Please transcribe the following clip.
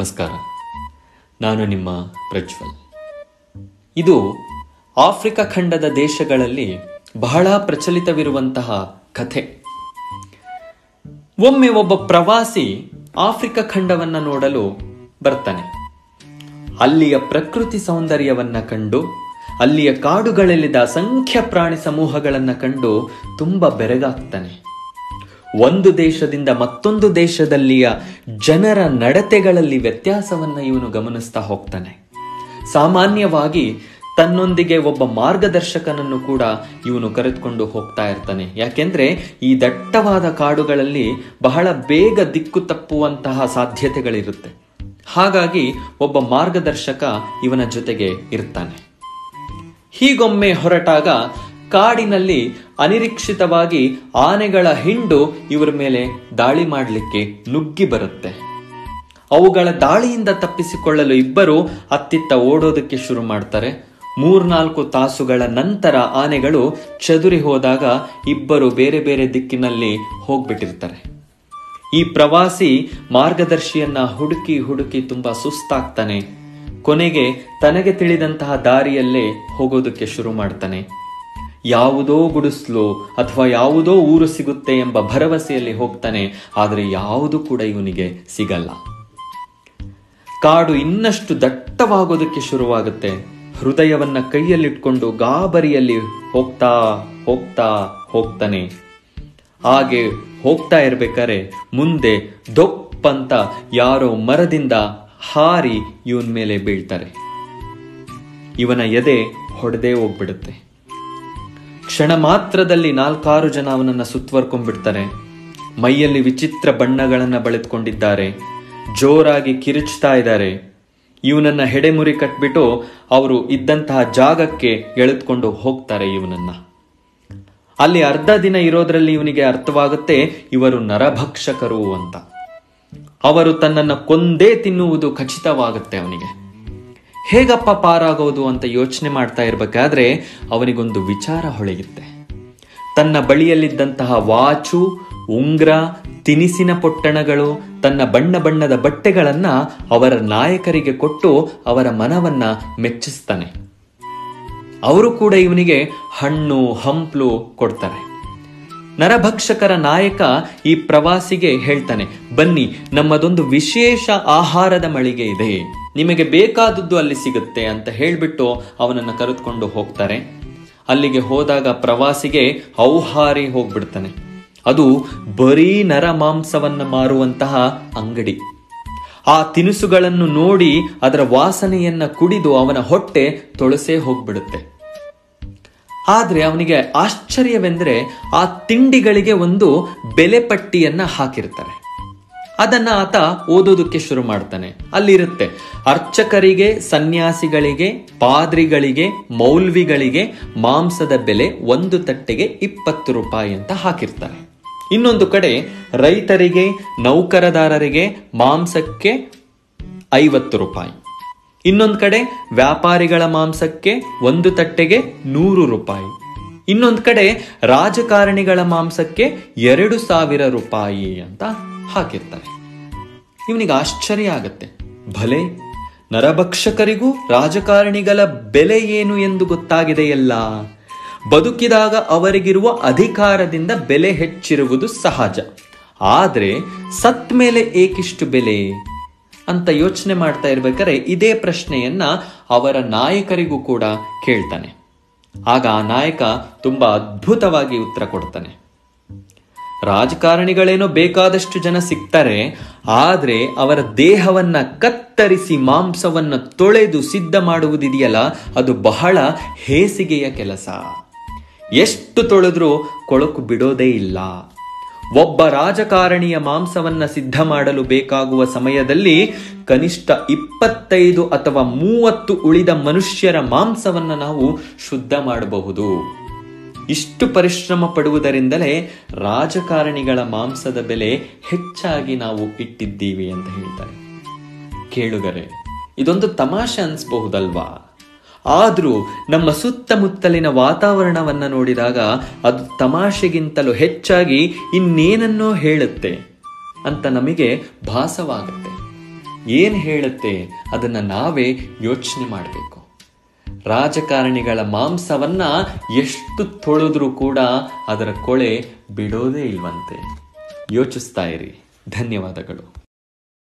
ನಮಸ್ಕಾರ ನಾನು ನಿಮ್ಮ ಪ್ರಜ್ವಲ್ ಇದು ಆಫ್ರಿಕಾ ಖಂಡದ ದೇಶಗಳಲ್ಲಿ ಬಹಳ ಪ್ರಚಲಿತವಿರುವಂತಹ ಕಥೆ ಒಮ್ಮೆ ಒಬ್ಬ ಪ್ರವಾಸಿ ಆಫ್ರಿಕಾ ಖಂಡವನ್ನ ನೋಡಲು ಬರ್ತಾನೆ ಅಲ್ಲಿಯ ಪ್ರಕೃತಿ ಸೌಂದರ್ಯವನ್ನ ಕಂಡು ಅಲ್ಲಿಯ ಕಾಡುಗಳಲ್ಲಿದ್ದ ಅಸಂಖ್ಯ ಪ್ರಾಣಿ ಸಮೂಹಗಳನ್ನ ಕಂಡು ತುಂಬಾ ಬೆರಗಾಗ್ತಾನೆ ಒಂದು ದೇಶದಿಂದ ಮತ್ತೊಂದು ದೇಶದಲ್ಲಿಯ ಜನರ ನಡತೆಗಳಲ್ಲಿ ವ್ಯತ್ಯಾಸವನ್ನ ಇವನು ಗಮನಿಸ್ತಾ ಹೋಗ್ತಾನೆ ಸಾಮಾನ್ಯವಾಗಿ ತನ್ನೊಂದಿಗೆ ಒಬ್ಬ ಮಾರ್ಗದರ್ಶಕನನ್ನು ಕೂಡ ಇವನು ಕರೆದುಕೊಂಡು ಹೋಗ್ತಾ ಇರ್ತಾನೆ ಯಾಕೆಂದ್ರೆ ಈ ದಟ್ಟವಾದ ಕಾಡುಗಳಲ್ಲಿ ಬಹಳ ಬೇಗ ದಿಕ್ಕು ತಪ್ಪುವಂತಹ ಸಾಧ್ಯತೆಗಳಿರುತ್ತೆ ಹಾಗಾಗಿ ಒಬ್ಬ ಮಾರ್ಗದರ್ಶಕ ಇವನ ಜೊತೆಗೆ ಇರ್ತಾನೆ ಹೀಗೊಮ್ಮೆ ಹೊರಟಾಗ ಕಾಡಿನಲ್ಲಿ ಅನಿರೀಕ್ಷಿತವಾಗಿ ಆನೆಗಳ ಹಿಂಡು ಇವರ ಮೇಲೆ ದಾಳಿ ಮಾಡಲಿಕ್ಕೆ ನುಗ್ಗಿ ಬರುತ್ತೆ ಅವುಗಳ ದಾಳಿಯಿಂದ ತಪ್ಪಿಸಿಕೊಳ್ಳಲು ಇಬ್ಬರು ಅತ್ತಿತ್ತ ಓಡೋದಕ್ಕೆ ಶುರು ಮಾಡ್ತಾರೆ ಮೂರ್ನಾಲ್ಕು ತಾಸುಗಳ ನಂತರ ಆನೆಗಳು ಚದುರಿ ಹೋದಾಗ ಇಬ್ಬರು ಬೇರೆ ಬೇರೆ ದಿಕ್ಕಿನಲ್ಲಿ ಹೋಗ್ಬಿಟ್ಟಿರ್ತಾರೆ ಈ ಪ್ರವಾಸಿ ಮಾರ್ಗದರ್ಶಿಯನ್ನ ಹುಡುಕಿ ಹುಡುಕಿ ತುಂಬಾ ಸುಸ್ತಾಗ್ತಾನೆ ಕೊನೆಗೆ ತನಗೆ ತಿಳಿದಂತಹ ದಾರಿಯಲ್ಲೇ ಹೋಗೋದಕ್ಕೆ ಶುರು ಮಾಡ್ತಾನೆ ಯಾವುದೋ ಗುಡಿಸ್ಲು ಅಥವಾ ಯಾವುದೋ ಊರು ಸಿಗುತ್ತೆ ಎಂಬ ಭರವಸೆಯಲ್ಲಿ ಹೋಗ್ತಾನೆ ಆದರೆ ಯಾವುದು ಕೂಡ ಇವನಿಗೆ ಸಿಗಲ್ಲ ಕಾಡು ಇನ್ನಷ್ಟು ದಟ್ಟವಾಗೋದಕ್ಕೆ ಶುರುವಾಗುತ್ತೆ ಹೃದಯವನ್ನ ಕೈಯಲ್ಲಿಟ್ಕೊಂಡು ಗಾಬರಿಯಲ್ಲಿ ಹೋಗ್ತಾ ಹೋಗ್ತಾ ಹೋಗ್ತಾನೆ ಹಾಗೆ ಹೋಗ್ತಾ ಇರ್ಬೇಕಾರೆ ಮುಂದೆ ದೊಪ್ಪಂತ ಯಾರೋ ಮರದಿಂದ ಹಾರಿ ಇವನ್ ಮೇಲೆ ಬೀಳ್ತಾರೆ ಇವನ ಎದೆ ಹೊಡೆದೇ ಹೋಗ್ಬಿಡುತ್ತೆ ಕ್ಷಣ ಮಾತ್ರದಲ್ಲಿ ನಾಲ್ಕಾರು ಜನ ಅವನನ್ನ ಸುತ್ತುವರ್ಕೊಂಡ್ಬಿಡ್ತಾರೆ ಮೈಯಲ್ಲಿ ವಿಚಿತ್ರ ಬಣ್ಣಗಳನ್ನ ಬಳೆದುಕೊಂಡಿದ್ದಾರೆ ಜೋರಾಗಿ ಕಿರುಚ್ತಾ ಇದ್ದಾರೆ ಇವನನ್ನ ಹೆಡೆಮುರಿ ಕಟ್ಬಿಟ್ಟು ಅವರು ಇದ್ದಂತಹ ಜಾಗಕ್ಕೆ ಎಳೆದುಕೊಂಡು ಹೋಗ್ತಾರೆ ಇವನನ್ನ ಅಲ್ಲಿ ಅರ್ಧ ದಿನ ಇರೋದ್ರಲ್ಲಿ ಇವನಿಗೆ ಅರ್ಥವಾಗುತ್ತೆ ಇವರು ನರಭಕ್ಷಕರು ಅಂತ ಅವರು ತನ್ನನ್ನ ಕೊಂದೇ ತಿನ್ನುವುದು ಖಚಿತವಾಗುತ್ತೆ ಅವನಿಗೆ ಹೇಗಪ್ಪ ಪಾರಾಗೋದು ಅಂತ ಯೋಚನೆ ಮಾಡ್ತಾ ಇರ್ಬೇಕಾದ್ರೆ ಅವನಿಗೊಂದು ವಿಚಾರ ಹೊಳೆಯುತ್ತೆ ತನ್ನ ಬಳಿಯಲ್ಲಿದ್ದಂತಹ ವಾಚು ಉಂಗ್ರ ತಿನಿಸಿನ ಪೊಟ್ಟಣಗಳು ತನ್ನ ಬಣ್ಣ ಬಣ್ಣದ ಬಟ್ಟೆಗಳನ್ನ ಅವರ ನಾಯಕರಿಗೆ ಕೊಟ್ಟು ಅವರ ಮನವನ್ನ ಮೆಚ್ಚಿಸ್ತಾನೆ ಅವರು ಕೂಡ ಇವನಿಗೆ ಹಣ್ಣು ಹಂಪ್ಲು ಕೊಡ್ತಾರೆ ನರಭಕ್ಷಕರ ನಾಯಕ ಈ ಪ್ರವಾಸಿಗೆ ಹೇಳ್ತಾನೆ ಬನ್ನಿ ನಮ್ಮದೊಂದು ವಿಶೇಷ ಆಹಾರದ ಮಳಿಗೆ ಇದೆ ನಿಮಗೆ ಬೇಕಾದದ್ದು ಅಲ್ಲಿ ಸಿಗುತ್ತೆ ಅಂತ ಹೇಳ್ಬಿಟ್ಟು ಅವನನ್ನ ಕರೆದುಕೊಂಡು ಹೋಗ್ತಾರೆ ಅಲ್ಲಿಗೆ ಹೋದಾಗ ಪ್ರವಾಸಿಗೆ ಔಹಾರಿ ಹೋಗ್ಬಿಡ್ತಾನೆ ಅದು ಬರೀ ನರ ಮಾಂಸವನ್ನ ಮಾರುವಂತಹ ಅಂಗಡಿ ಆ ತಿನಿಸುಗಳನ್ನು ನೋಡಿ ಅದರ ವಾಸನೆಯನ್ನ ಕುಡಿದು ಅವನ ಹೊಟ್ಟೆ ತೊಳಸೇ ಹೋಗ್ಬಿಡುತ್ತೆ ಆದ್ರೆ ಅವನಿಗೆ ಆಶ್ಚರ್ಯವೆಂದ್ರೆ ಆ ತಿಂಡಿಗಳಿಗೆ ಒಂದು ಬೆಲೆ ಪಟ್ಟಿಯನ್ನ ಹಾಕಿರ್ತಾರೆ ಅದನ್ನ ಆತ ಓದೋದಕ್ಕೆ ಶುರು ಮಾಡ್ತಾನೆ ಅಲ್ಲಿರುತ್ತೆ ಅರ್ಚಕರಿಗೆ ಸನ್ಯಾಸಿಗಳಿಗೆ ಪಾದ್ರಿಗಳಿಗೆ ಮೌಲ್ವಿಗಳಿಗೆ ಮಾಂಸದ ಬೆಲೆ ಒಂದು ತಟ್ಟೆಗೆ ಇಪ್ಪತ್ತು ರೂಪಾಯಿ ಅಂತ ಹಾಕಿರ್ತಾರೆ ಇನ್ನೊಂದು ಕಡೆ ರೈತರಿಗೆ ನೌಕರದಾರರಿಗೆ ಮಾಂಸಕ್ಕೆ ಐವತ್ತು ರೂಪಾಯಿ ಇನ್ನೊಂದು ಕಡೆ ವ್ಯಾಪಾರಿಗಳ ಮಾಂಸಕ್ಕೆ ಒಂದು ತಟ್ಟೆಗೆ ನೂರು ರೂಪಾಯಿ ಇನ್ನೊಂದು ಕಡೆ ರಾಜಕಾರಣಿಗಳ ಮಾಂಸಕ್ಕೆ ಎರಡು ಸಾವಿರ ರೂಪಾಯಿ ಅಂತ ಹಾಕಿರ್ತಾರೆ ಇವನಿಗೆ ಆಶ್ಚರ್ಯ ಆಗತ್ತೆ ಭಲೆ ನರಭಕ್ಷಕರಿಗೂ ರಾಜಕಾರಣಿಗಳ ಬೆಲೆ ಏನು ಎಂದು ಗೊತ್ತಾಗಿದೆಯಲ್ಲ ಬದುಕಿದಾಗ ಅವರಿಗಿರುವ ಅಧಿಕಾರದಿಂದ ಬೆಲೆ ಹೆಚ್ಚಿರುವುದು ಸಹಜ ಆದ್ರೆ ಸತ್ ಮೇಲೆ ಏಕಿಷ್ಟು ಬೆಲೆ ಅಂತ ಯೋಚನೆ ಮಾಡ್ತಾ ಇರ್ಬೇಕಾದ್ರೆ ಇದೇ ಪ್ರಶ್ನೆಯನ್ನ ಅವರ ನಾಯಕರಿಗೂ ಕೂಡ ಕೇಳ್ತಾನೆ ಆಗ ಆ ನಾಯಕ ತುಂಬಾ ಅದ್ಭುತವಾಗಿ ಉತ್ತರ ಕೊಡ್ತಾನೆ ರಾಜಕಾರಣಿಗಳೇನೋ ಬೇಕಾದಷ್ಟು ಜನ ಸಿಗ್ತಾರೆ ಆದ್ರೆ ಅವರ ದೇಹವನ್ನ ಕತ್ತರಿಸಿ ಮಾಂಸವನ್ನ ತೊಳೆದು ಸಿದ್ಧ ಮಾಡುವುದಿದೆಯಲ್ಲ ಅದು ಬಹಳ ಹೇಸಿಗೆಯ ಕೆಲಸ ಎಷ್ಟು ತೊಳೆದ್ರೂ ಕೊಳಕು ಬಿಡೋದೇ ಇಲ್ಲ ಒಬ್ಬ ರಾಜಕಾರಣಿಯ ಮಾಂಸವನ್ನ ಸಿದ್ಧ ಮಾಡಲು ಬೇಕಾಗುವ ಸಮಯದಲ್ಲಿ ಕನಿಷ್ಠ ಇಪ್ಪತ್ತೈದು ಅಥವಾ ಮೂವತ್ತು ಉಳಿದ ಮನುಷ್ಯರ ಮಾಂಸವನ್ನ ನಾವು ಶುದ್ಧ ಮಾಡಬಹುದು ಇಷ್ಟು ಪರಿಶ್ರಮ ಪಡುವುದರಿಂದಲೇ ರಾಜಕಾರಣಿಗಳ ಮಾಂಸದ ಬೆಲೆ ಹೆಚ್ಚಾಗಿ ನಾವು ಇಟ್ಟಿದ್ದೀವಿ ಅಂತ ಹೇಳ್ತಾರೆ ಕೇಳುಗರೆ ಇದೊಂದು ತಮಾಷೆ ಅನ್ಸ್ಬಹುದಲ್ವಾ ಆದ್ರೂ ನಮ್ಮ ಸುತ್ತಮುತ್ತಲಿನ ವಾತಾವರಣವನ್ನ ನೋಡಿದಾಗ ಅದು ತಮಾಷೆಗಿಂತಲೂ ಹೆಚ್ಚಾಗಿ ಇನ್ನೇನನ್ನೋ ಹೇಳುತ್ತೆ ಅಂತ ನಮಗೆ ಭಾಸವಾಗುತ್ತೆ ಏನು ಹೇಳುತ್ತೆ ಅದನ್ನು ನಾವೇ ಯೋಚನೆ ಮಾಡಬೇಕು ರಾಜಕಾರಣಿಗಳ ಮಾಂಸವನ್ನ ಎಷ್ಟು ತೊಳೆದ್ರೂ ಕೂಡ ಅದರ ಕೊಳೆ ಬಿಡೋದೇ ಇಲ್ವಂತೆ ಯೋಚಿಸ್ತಾ ಇರಿ ಧನ್ಯವಾದಗಳು